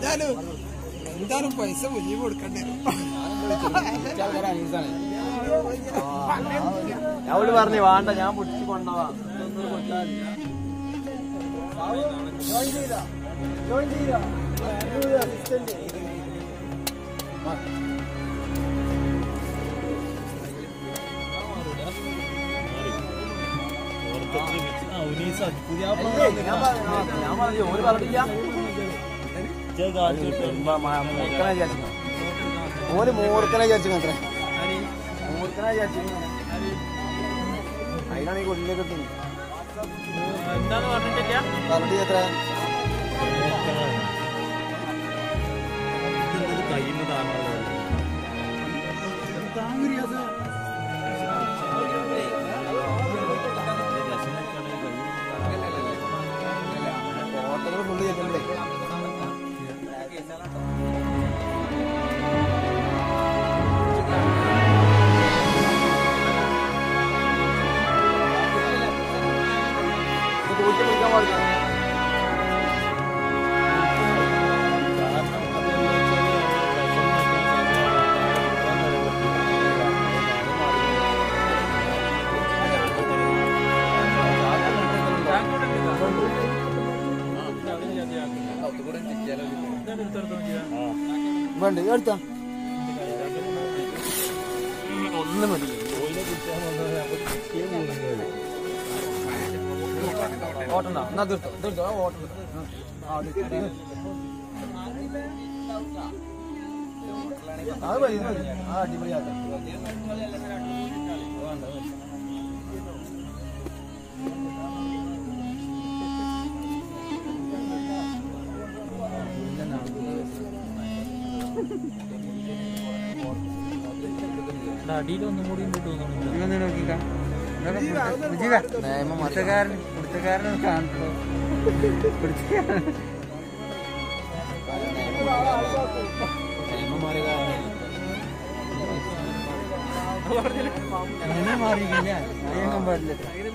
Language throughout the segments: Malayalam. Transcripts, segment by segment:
എന്തായാലും എന്തായാലും പൈസ മുന്നിൽ കൊടുക്കണ്ടേ അവള് പറഞ്ഞു വേണ്ട ഞാൻ പൊട്ടിച്ച് കൊണ്ടവാ ഞാൻ പറഞ്ഞു ഓര് പറഞ്ഞില്ല മൂർക്കനെ വിചാരിച്ചു ഓര് മൂർക്കനെ വിചാരിച്ചു അത്ര മൂർക്കനെ വിചാരിച്ചു അതിനാണ് ഈ കൊല്ലിനെ കിട്ടുന്നത് എന്താന്ന് പറഞ്ഞിട്ടില്ല പറഞ്ഞിട്ട് എത്ര കയ്യിൽ താങ്ങുള്ളത് ഓട്ടങ്ങൾ ഫുള്ള് ചെല്ലുമ്പോഴേ ഇത് കൂട്ടി പിടിക്കാൻ പാടില്ല വേണ്ട എടുത്താ ഒന്ന് മതി ഓട്ടണ്ട എന്നാ തീർത്തോ തീർത്തോ ആ ഓട്ടം ആ അത് അത് മതി ഇത് മതി ആ അടിപൊളിയാക്കാം അടിയിൽ ഒന്നും കൂടി ഉണ്ട് തോന്നുന്നു ഇതൊന്ന് നോക്കിക്ക കുടുത്തക്കാരൻ കുടുത്തക്കാരൻ കാണുള്ളൂ അങ്ങനെ മാറിയില്ല അറിയാൻ പാടില്ല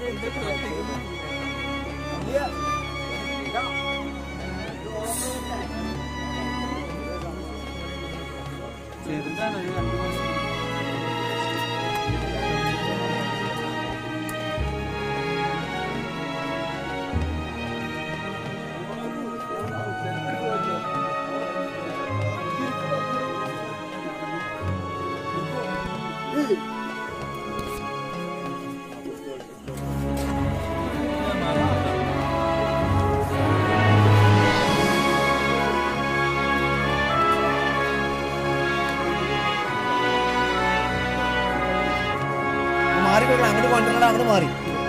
ചെറുതാണ് ഒരു രണ്ടു മാസം മാറി പോയി അങ്ങോട്ട് കൊണ്ടുവരണം അങ്ങോട്ട് മാറി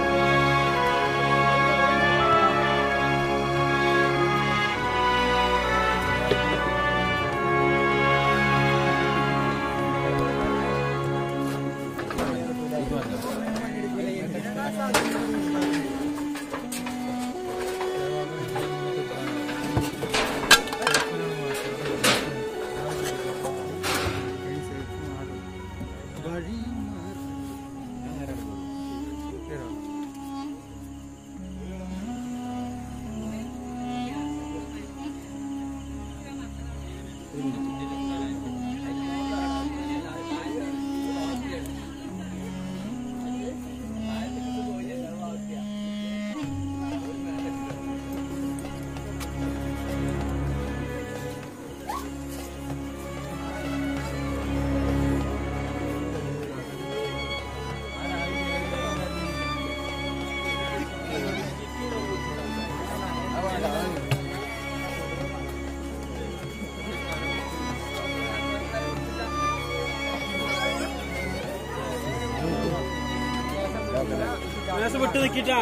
വിട്ട് നിൽക്കിട്ടാ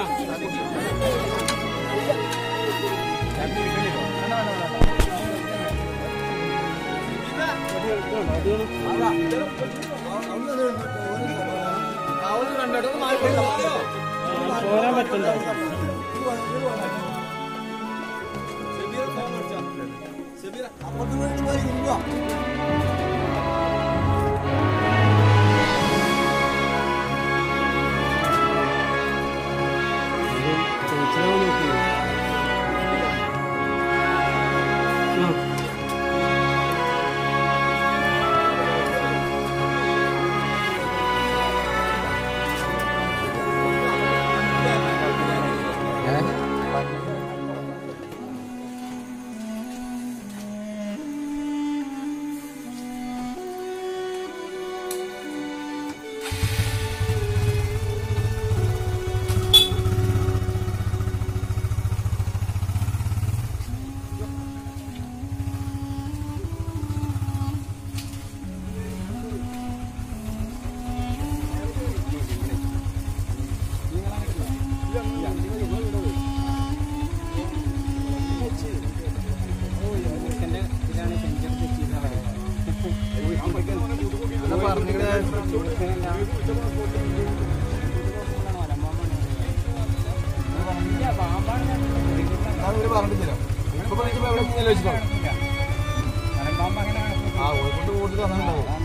പോരാൻ പറ്റില്ല പറഞ്ഞിട്ടില്ല ഇപ്പൊ എവിടെ വെച്ചിട്ടുണ്ടോ ആ കോഴിക്കോട്ട് കൂടുതൽ തന്നിട്ടുണ്ടാവും